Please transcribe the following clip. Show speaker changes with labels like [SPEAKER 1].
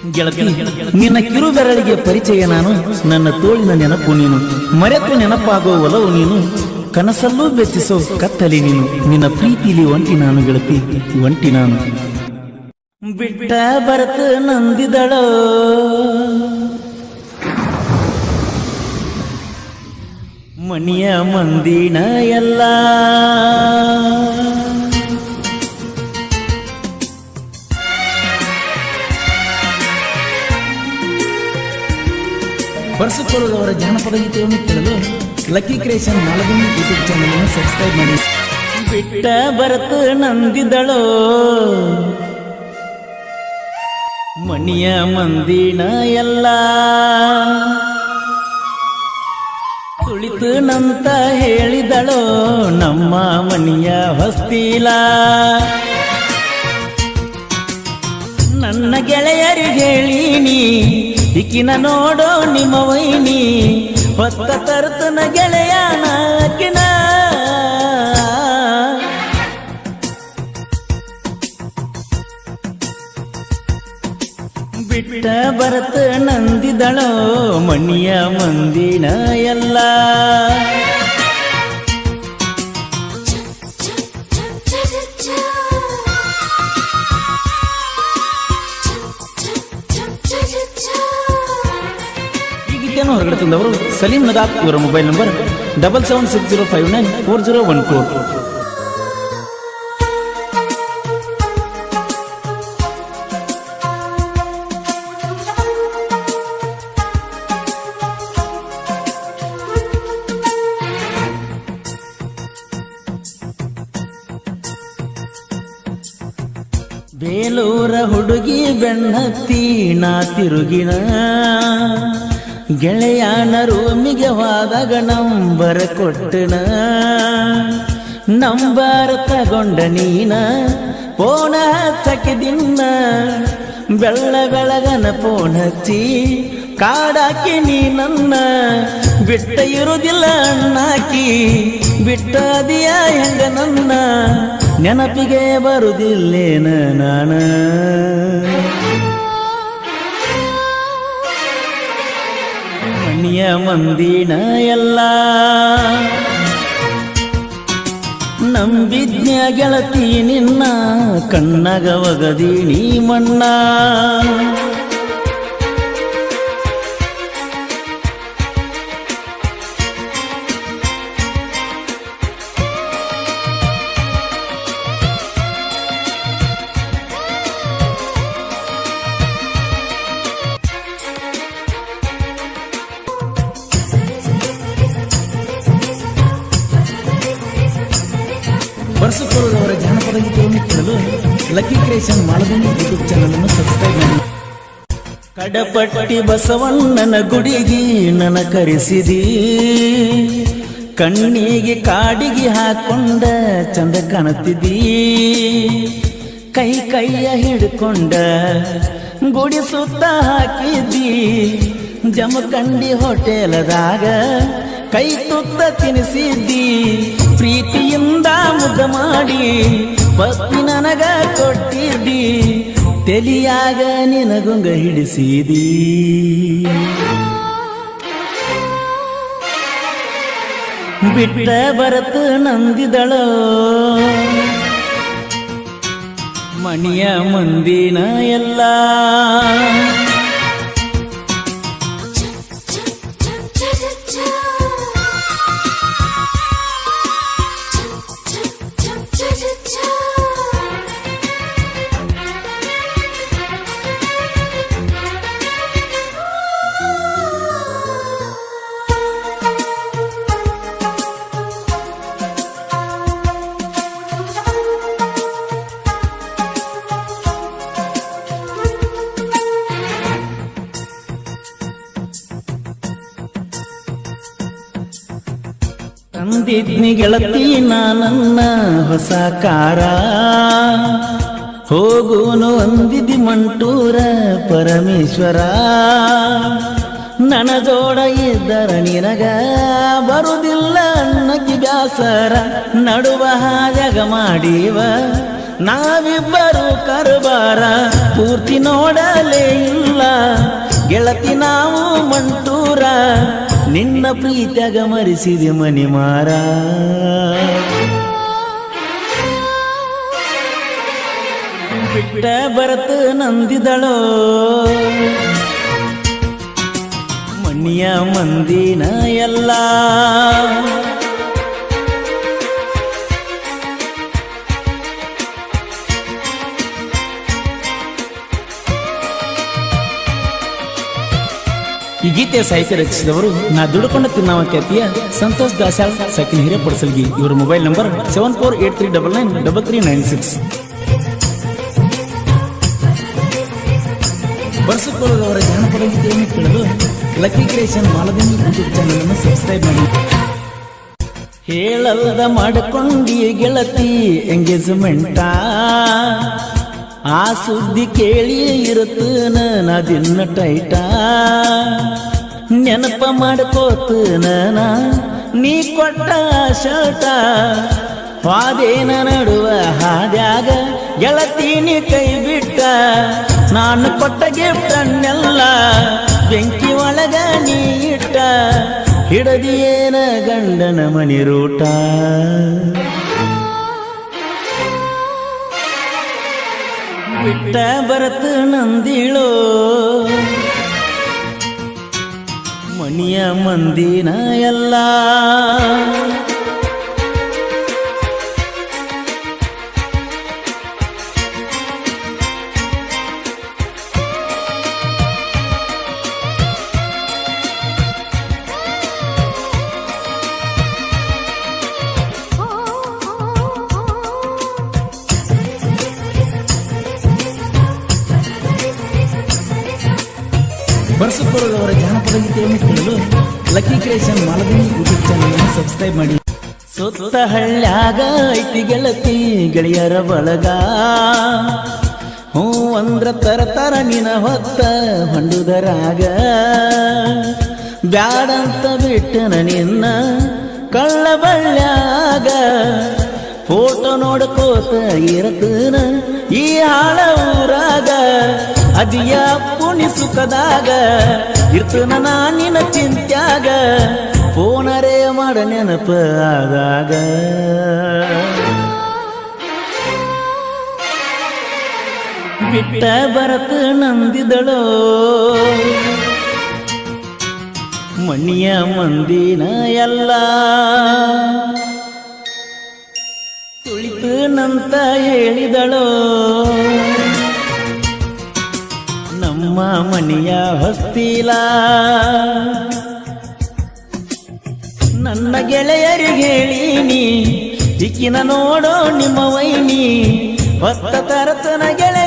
[SPEAKER 1] ಗೆಳತಿ ನಿನ್ನ ಕಿರು ಬೆರಳಿಗೆ ಪರಿಚಯ ನಾನು ನನ್ನ ತೋಳಿನ ನೆನಪು ನೀನು ಮರೆತು ನೆನಪಾಗೋ ಒಲವು ನೀನು ಕನಸಲ್ಲೂ ಬೆಚ್ಚಿಸೋ ಕತ್ತಲಿ ನೀನು ನಿನ್ನ ಪ್ರೀತಿಲಿ ಒಂಟಿ ನಾನು ಗೆಳತಿ ಒಂಟಿ ನಾನು ಬಿಟ್ಟ ಬರತ ನಂದಿದಳೋ ಮಣಿಯ ಮಂದಿನ ಎಲ್ಲ ವರ್ಷಕೊಳ್ಳುವವರ ಜಾನಪದ ಗೀತೆಯನ್ನು ಕೇಳಲು ಲಕ್ಕಿ ಕ್ರಿಯೇಷನ್ ಮಾಲದಿನಿ ಯೂಟ್ಯೂಬ್ ಚಾನಲ್ ಅನ್ನು ಸಬ್ಸ್ಕ್ರೈಬ್ ಮಾಡಿ ಬಿಟ್ಟ ಬರತ ನಂದಿದಳೋ ಮಣಿಯ ಮಂದಿನ ಎಲ್ಲ ತುಳಿತನಂತ ಹೇಳಿದಳೋ ನಮ್ಮ ಮಣಿಯ ಹೊಸ್ತಿಲ ನನ್ನ ಗೆಳೆಯರಿಗೆ ಹೇಳೀನಿ ಇಕಿನ ನೋಡೋ ನಿಮ್ಮ ವೈನಿ ಹೊತ್ತ ತರ್ತನ ಗೆಳೆಯನ ಅಕಿನ ಬಿಟ್ಟ ಬರತ ನಂದಿದಳೋ ಮಣಿಯ ಮಂದಿನ ಎಲ್ಲ ಈ ಗೀತೆಯನ್ನು ಹೊರಗಡೆ ತಂದವರು ಸಲೀಂ ನದಾಫ್ ಇವರ mobile number double seven six zero five nine four zero one four ಬೇಲೂರ ಹುಡುಗಿ ಬೆನ್ನತ್ತಿ ನಾ ತಿರುಗಿನ ಗೆಳೆಯನ ರೂಮಿಗೆ ಹೋದಾಗ ನಂಬರ ಕೊಟ್ಟನ ನಂಬರ್ ತಗೊಂಡ ನೀನ ಪೋಣ ಹಚ್ಚಕ್ಕೆ ದಿನ್ನ ಬೆಳ್ಳ ಬೆಳಗನ ಪೋಣ ಹಚ್ಚಿ ಕಾಡಾಕಿ ನೀ ನನ್ನ ಬಿಟ್ಟ ಇರುವುದಿಲ್ಲ ಅಣ್ಣಾಕಿ ಬಿಟ್ಟ ಅದಿಯ ಹೆಂಗ ನನ್ನ ನೆನಪಿಗೆ ಬರುದಿಲ್ಲೇನ ನಾನ ಮಣಿಯ ಮಂದಿನ ಎಲ್ಲ ನಂಬಿದ್ನ್ಯ ಗೆಳತಿ ನಿನ್ನ ಕಣ್ಣಗ ಒಗದಿ ನೀ ಮಣ್ಣ ವರ್ಷಕೊಳ್ಳುವವರ ಜಾನಪದ ಗೀತೆಯನ್ನು ಕೇಳಲು ಲಕ್ಕಿ ಕ್ರಿಯೇಷನ್ ಮಾಲದಿನಿ ಯೂಟ್ಯೂಬ್ ಚಾನಲ್ ಅನ್ನು ಸಬ್ಸ್ಕ್ರೈಬ್ ಮಾಡಿ ಕಡಪಟ್ಟಿ ಬಸವಣ್ಣನ ಗುಡಿಗಿ ನನ ಕರೆಸಿದಿ ಕಣ್ಣಿಗೆ ಕಾಡಿಗೆ ಹಾಕೊಂಡ ಚಂದ ಕಾಣುತ್ತಿದ್ದೀ ಕೈ ಕೈಯ ಹಿಡ್ಕೊಂಡ ಗುಡಿ ಸುತ್ತ ಹಾಕಿದ್ದಿ ಜಮಖಂಡಿ ಹೋಟೆಲದಾಗ ಕೈ ತುತ್ತ ತಿನಿಸಿದ್ದಿ ಪ್ರೀತಿಯಿಂದ ಮುದ್ದ ಮಾಡಿ ಪತ್ನಿ ನನಗ ಕೊಟ್ಟಿದ್ದಿ ತೆಲಿಯಾಗ ನಿನಗುಂಗ ಹಿಡಿಸಿದಿ ಬಿಟ್ಟ ಬರತ ನಂದಿದಳೋ ಮಣಿಯ ಮಂದಿನ ಎಲ್ಲ ತಂದಿದ್ನಿ ಗೆಳತಿ ನನ್ನ ಹೊಸ ಕಾರ ಹೋಗುನು ಅಂದಿದಿ ಮಂಟೂರ ಪರಮೇಶ್ವರ ನನ್ನ ಜೋಡ ಇದ್ದರ ನಿನಗ ಬರುದಿಲ್ಲ ಅನ್ನಕ್ಕೆ ಬ್ಯಾಸರ ನಡುವ ಹಾಜಗ ಮಾಡೀವ ನಾವಿಬ್ಬರು ಕರುಬಾರ ಪೂರ್ತಿ ನೋಡಲೇ ಇಲ್ಲ ಗೆಳತಿ ನಾವು ಮಂಟೂರ ನಿನ್ನ ಪ್ರೀತ್ಯಾಗ ಮರಿಸಿದೆ ಮನಿಮಾರ ಬಿಟ್ಟ ಬರತ ನಂದಿದಳೋ ಮಣ್ಣಿಯ ಮಂದಿನ ಎಲ್ಲ ಈ ಗೀತೆ ಸಾಹಿತ್ಯ ರಚಿಸಿದವರು ನಾ ದುಡುಕೊಂಡ ತಿನ್ನವ ಖ್ಯಾತಿಯ ಸಂತೋಷ್ ದಾಸಾಳ್ ಸಕಿನ ಹಿರೇಪಡಸಲ್ಗಿ ಇವರ mobile number seven four eight three double nine double three nine six ಬರ್ಸಕೊಳ್ಳುವವರ ಜಾನಪದ ಗೀತೆಯನ್ನು ಕೇಳಲು ಲಕ್ಕಿ ಕ್ರಿಯೇಷನ್ ಮಾಲದಿನಿ ಯೂಟ್ಯೂಬ್ ಚಾನಲ್ ಅನ್ನು ಸಬ್ಸ್ಕ್ರೈಬ್ ಮಾಡಿ ಹೇಳಲ್ದ ಮಾಡಿಕೊಂಡಿ ಗೆಳತಿ ಎಂಗೇಜ್ಮೆಂಟ ಆ ಸುದ್ದಿ ಕೇಳಿ ಇರುತ್ತನ ನಾ ದಿನ ಟೈಟ ನೆನಪ ಮಾಡ್ಕೋತನ ನಾ ನೀ ಕೊಟ್ಟ ಶರ್ಟ ಹಾದೇನ ನಡುವ ಹಾದ್ಯಾಗ ಗೆಳತೀನಿ ಕೈ ಬಿಟ್ಟ ನಾನು ಕೊಟ್ಟ ಗಿಫ್ಟ್ ಅನ್ನೆಲ್ಲ ಬೆಂಕಿ ಒಳಗ ನೀ ಇಟ್ಟ ಹಿಡದಿಯೇನ ಗಂಡನ ಮನಿ ರೂಟ ಬಿಟ್ಟ ಬರತ ನಂದಿಳೋ ಮಣಿಯ ಮಂದಿನ ಎಲ್ಲ ಬರ್ಸಕೊಳ್ಳುವವರ ಜಾನಪದ ಗೀತೆಯನ್ನು ಕೇಳಲು ಲಕ್ಕಿ ಕ್ರಿಯೇಷನ್ ಮಾಲದಿನಿ ಯೂಟ್ಯೂಬ್ ಚಾನಲ್ ಅನ್ನು ಸಬ್ಸ್ಕ್ರೈಬ್ ಮಾಡಿ ಸುತ್ತ ಹಳ್ಳ್ಯಾಗ ಐತಿ ಗೆಳತಿ ಗೆಳೆಯರ ಬಳಗ ಹ್ಞೂ ಅಂದ್ರ ತರ ತರ ನಿನ ಹೊತ್ತ ಹೊಂಡುದರಾಗ ಬ್ಯಾಡಂತ ಬಿಟ್ಟನ ನಿನ್ನ ಕಳ್ಳ ಬಳ್ಳ್ಯಾಗ ಫೋಟೋ ನೋಡ್ಕೋತ ಇರತನ ಈ ಹಾಳ ಊರಾಗ ಅದಿಯ ಪುಣಿ ಸುಖದಾಗ ಇರ್ತನ ನಾ ನಿನ್ನ ಚಿಂತ್ಯಾಗ ಫೋನರೇ ಮಾಡ ನೆನಪ ಆದಾಗ ಬಿಟ್ಟ ಬರತ ನಂದಿದಳೋ ಮಣ್ಣಿಯ ಮಂದಿನ ಎಲ್ಲ ತುಳಿತನಂತ ಹೇಳಿದಳೋ ನಮ್ಮ ಮನೆಯ ಹೊಸ್ತಿಲ ನನ್ನ ಗೆಳೆಯರಿಗೆ ಹೇಳೀನಿ ಇಕ್ಕಿನ ನೋಡೋ ನಿಮ್ಮ ವೈನಿ ಹೊತ್ತ ತರತನ ಗೆಳೆಯ